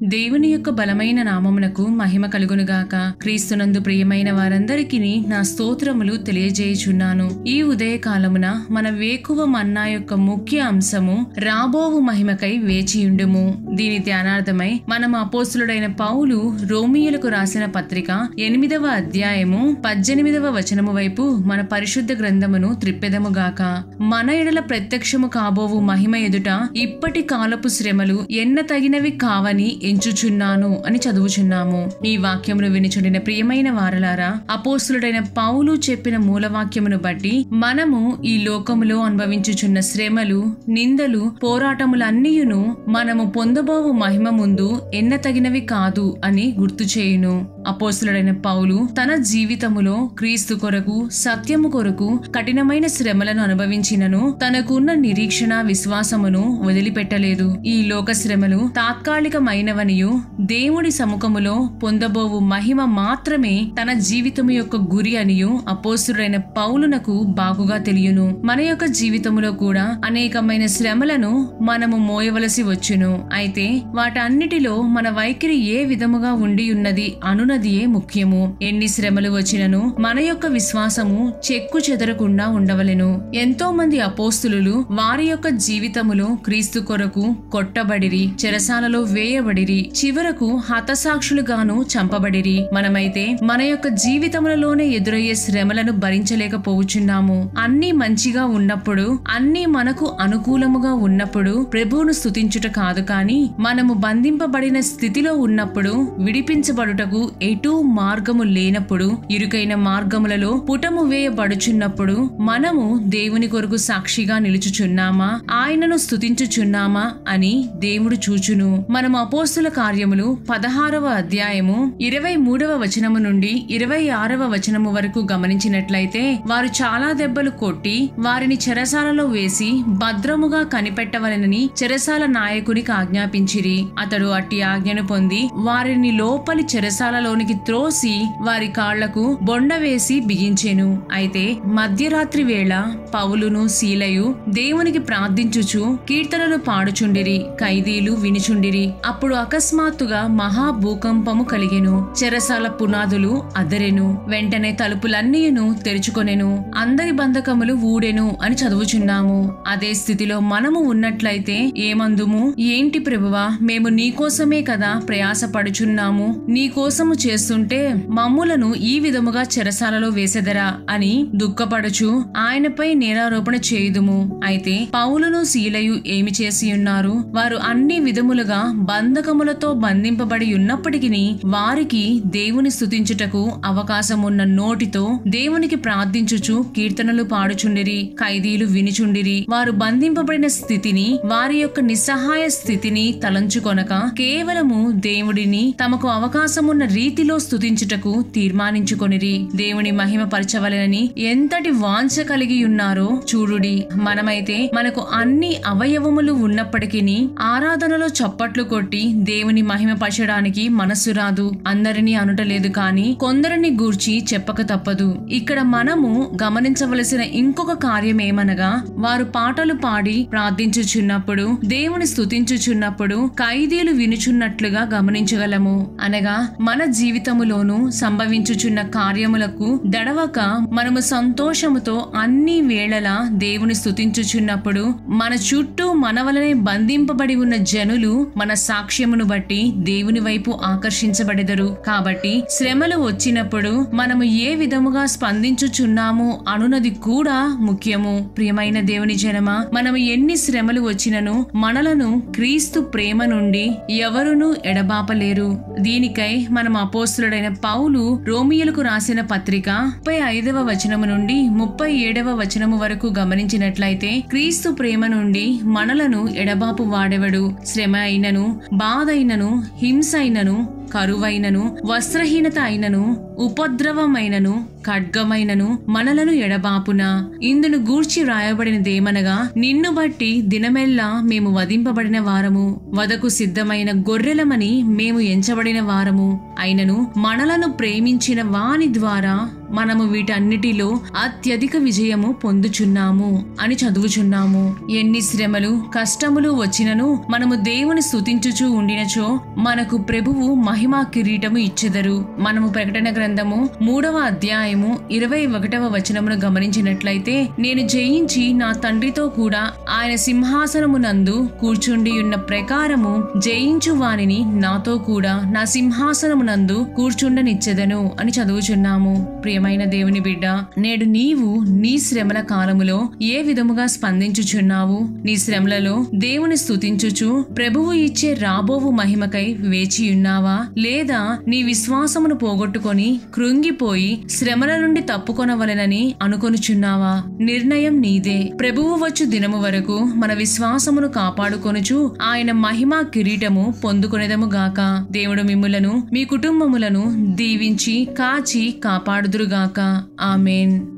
దేవుని యొక్క బలమైన నామమునకు మహిమ కలుగునుగాక క్రీస్తునందు ప్రియమైన వారందరికీ నా స్తోత్రములు తెలియజేయుచున్నాను ఈ ఉదయ కాలమున మన వేకువ మన్నా యొక్క ముఖ్య అంశము రాబోవు మహిమకై వేచియుండుము దీని ధ్యానార్థమై మనం అపోస్తులుడైన పౌలు రోమియోలకు రాసిన పత్రిక ఎనిమిదవ అధ్యాయము పద్దెనిమిదవ వచనము వైపు మన పరిశుద్ధ గ్రంథమును త్రిప్పెదముగాక మన ఎడల ప్రత్యక్షము కాబోవు మహిమ ఎదుట ఇప్పటి కాలపు శ్రమలు ఎన్న తగినవి కావని ఎంచుచున్నాను అని చదువుచున్నాము ఈ వాక్యమును వినిచుండిన ప్రియమైన వారలారా అపోస్తులుడైన పౌలు చెప్పిన మూలవాక్యమును బట్టి మనము ఈ లోకములో అనుభవించుచున్న శ్రమలు నిందలు పోరాటములన్నీయును మనము పొందబోవు మహిమ ముందు ఎన్న తగినవి కాదు అని గుర్తు చేయును అపోస్తులుడైన పౌలు తన జీవితములో క్రీస్తు కొరకు సత్యము కొరకు కఠినమైన శ్రమలను అనుభవించినను తనకున్న నిరీక్షణ విశ్వాసమును వదిలిపెట్టలేదు ఈ లోక శ్రమలు తాత్కాలికమైనవనియు దేవుడి సముఖములో పొందబోవు మహిమ మాత్రమే తన జీవితము యొక్క గురి అనియు అపోస్తుడైన పౌలునకు బాగుగా తెలియను మన యొక్క జీవితములో కూడా అనేకమైన శ్రమలను మనము మోయవలసి వచ్చును అయితే వాటన్నిటిలో మన వైఖరి ఏ విధముగా ఉండి ఉన్నది అనునదియే ముఖ్యము ఎన్ని శ్రమలు వచ్చినను మన యొక్క విశ్వాసము చెక్కు చెదరకుండా ఉండవలెను ఎంతో మంది అపోస్తులు వారి యొక్క జీవితములో క్రీస్తు కొరకు కొట్టబడిరి చెరసాలలో వేయబడిరి చివరకు హతసాక్షులుగాను చంపబడిరి మనమైతే మన యొక్క జీవితములలోనే ఎదురయ్యే శ్రమలను భరించలేకపోవచ్చున్నాము అన్ని మంచిగా ఉన్నప్పుడు అన్ని మనకు అనుకూలముగా ఉన్నప్పుడు ప్రభువును స్తుతించుట కాదు కాని మనము బంధింపబడిన స్థితిలో ఉన్నప్పుడు విడిపించబడుటకు ఎటూ మార్గము లేనప్పుడు ఇరుకైన మార్గములలో పుటము వేయబడుచున్నప్పుడు మనము దేవుని కొరకు సాక్షిగా నిలుచుచున్నామా ఆయనను స్తుతించుచున్నామా అని దేవుడు చూచును మనము అపోస్తుల కార్యములు పదహారవ అధ్యాయము ఇరవై మూడవ వచనము నుండి ఇరవై ఆరవ వచనము వరకు గమనించినట్లయితే వారు చాలా దెబ్బలు కొట్టి వారిని చెరసాలలో వేసి భద్రముగా కనిపెట్టవలనని చెరసాల నాయకునికి ఆజ్ఞాపించిరి అతడు అట్టి ఆజ్ఞను పొంది వారిని లోపలి చెరసాలలోనికి త్రోసి వారి కాళ్లకు బొండ వేసి బిగించెను అయితే మధ్యరాత్రి వేళ పౌలును శీలయు దేవునికి ప్రార్థించుచు కీర్తనలు పాడుచుండిరి ఖైదీలు వినిచుండిరి అప్పుడు అకస్మాత్తుగా మహా భూకంపము కలిగెను చెరసాల పునాదులు అదరెను వెంటనే తలుపులన్నీయును తెరుచుకొనెను అందరి బంధకములు ఊడెను అని చదువుచున్నాము అదే స్థితిలో మనము ఉన్నట్లయితే ఏమందుము ఏంటి ప్రభువా మేము నీకోసమే కదా ప్రయాసపడుచున్నాము నీకోసము చేస్తుంటే మమ్ములను ఈ విధముగా చెరసాలలో వేసెదరా అని దుఃఖపడుచు ఆయనపై నేరారోపణ చేయుదుము అయితే పౌలును శీలయు ఏమి చేసి ఉన్నారు వారు అన్ని విధములుగా బంధకములతో బంధింపబడి ఉన్నప్పటికీ వారికి దేవుని స్తుతించుటకు అవకాశం ఉన్న నోటితో దేవునికి ప్రార్థించుచు కీర్తనలు పాడుచుండిరి ఖైదీలు వినిచుండిరి వారు బంధింపబడిన స్థితిని వారి యొక్క నిస్సహాయ స్థితిని తలంచుకొనక కేవలము దేవుడిని తమకు అవకాశమున్న రీతిలో స్తుతించుటకు తీర్మానించుకొనిరి దేవుని మహిమ పరచవలనని ఎంతటి వాంఛ కలిగి ఉన్నారో చూడుడి మనమైతే మనకు అన్ని అవయవములు ఉన్నప్పటికీ ఆరాధనలో చప్పట్లు కొట్టి దేవుని మహిమ పరచడానికి మనస్సు రాదు అందరినీ అనుటలేదు కాని కొందరిని గూర్చి చెప్పక తప్పదు ఇక్కడ మనము గమనించవలసిన ఇంకొక కార్యం ఏమనగా వారు పాటలు పాడి ప్రార్థించుచున్నప్పుడు దేవుని స్తుతించుచున్నప్పుడు ఖైదీలు వినుచున్నట్లుగా గమనించగలము అనగా మన జీవితములోను సంభవించుచున్న కార్యములకు దడవక మనము సంతోషముతో అన్ని వేళలా దేవుని స్తుతించుచున్నప్పుడు మన చుట్టూ మన వలనే బంధింపబడి ఉన్న జనులు మన సాక్ష్యమును బట్టి దేవుని వైపు ఆకర్షించబడెదరు కాబట్టి శ్రమలు వచ్చినప్పుడు మనము ఏ విధముగా స్పందించుచున్నాము అనునది కూడా ముఖ్యము ప్రియమైన దేవుని జనమ మనము ఎన్ని శ్రమలు వచ్చినను మనలను క్రీస్తు ప్రేమ నుండి ఎవరునూ ఎడబాపలేరు దీనికై మనం అపోస్తులుడైన పౌలు రోమియోలకు రాసిన పత్రిక ముప్పై ఐదవ వచనము నుండి ముప్పై ఏడవ వచనము వరకు గమనించినట్లయితే క్రీస్తు ప్రేమ నుండి మనలను ఎడబాపు వాడెవడు శ్రమ అయినను బాధ అయినను హింస అయినను కరువైనను వస్త్రహీనత అయినను ఉపద్రవమైనను ఖడ్గమైనను మనలను ఎడబాపున ఇందును గూర్చి వ్రాయబడినదేమనగా నిన్ను బట్టి దినమెల్లా మేము వధింపబడిన వారము వదకు సిద్ధమైన గొర్రెలమని మేము ఎంచబడిన వారము అయినను మనలను ప్రేమించిన వాని ద్వారా మనము వీటన్నిటిలో అత్యధిక విజయము పొందుచున్నాము అని చదువుచున్నాము ఎన్ని శ్రమలు కష్టములు వచ్చినను మనము దేవుని స్తుతించుచూ ఉండినచో మనకు ప్రభువు మహిమా కిరీటము ఇచ్చెదరు మనము ప్రకటన గ్రంథము మూడవ అధ్యాయము ఇరవై ఒకటవ వచనమును గమనించినట్లయితే నేను జయించి నా తండ్రితో కూడా ఆయన సింహాసనమునందు కూర్చుండి ఉన్న ప్రకారము జయించు వానిని నాతో కూడా నా సింహాసనమునందు కూర్చుండనిచ్చెదను అని చదువుచున్నాము ప్రియమైన దేవుని బిడ్డ నేడు నీవు నీ శ్రమల కాలములో ఏ విధముగా స్పందించుచున్నావు నీ శ్రమలలో దేవుని స్తుతించుచు ప్రభువు ఇచ్చే రాబోవు మహిమకై వేచి ఉన్నావా లేదా నీ విశ్వాసమును పోగొట్టుకొని కృంగిపోయి శ్రమల నుండి తప్పుకొనవలెనని అనుకొనుచున్నావా నిర్ణయం నీదే ప్రభువు వచ్చు దినము వరకు మన విశ్వాసమును కాపాడుకొనుచు ఆయన మహిమా కిరీటము పొందుకొనేదము గాక దేవుడు మిమ్ములను మీ కుటుంబములను దీవించి కాచి కాపాడుదురుగాక ఆమెన్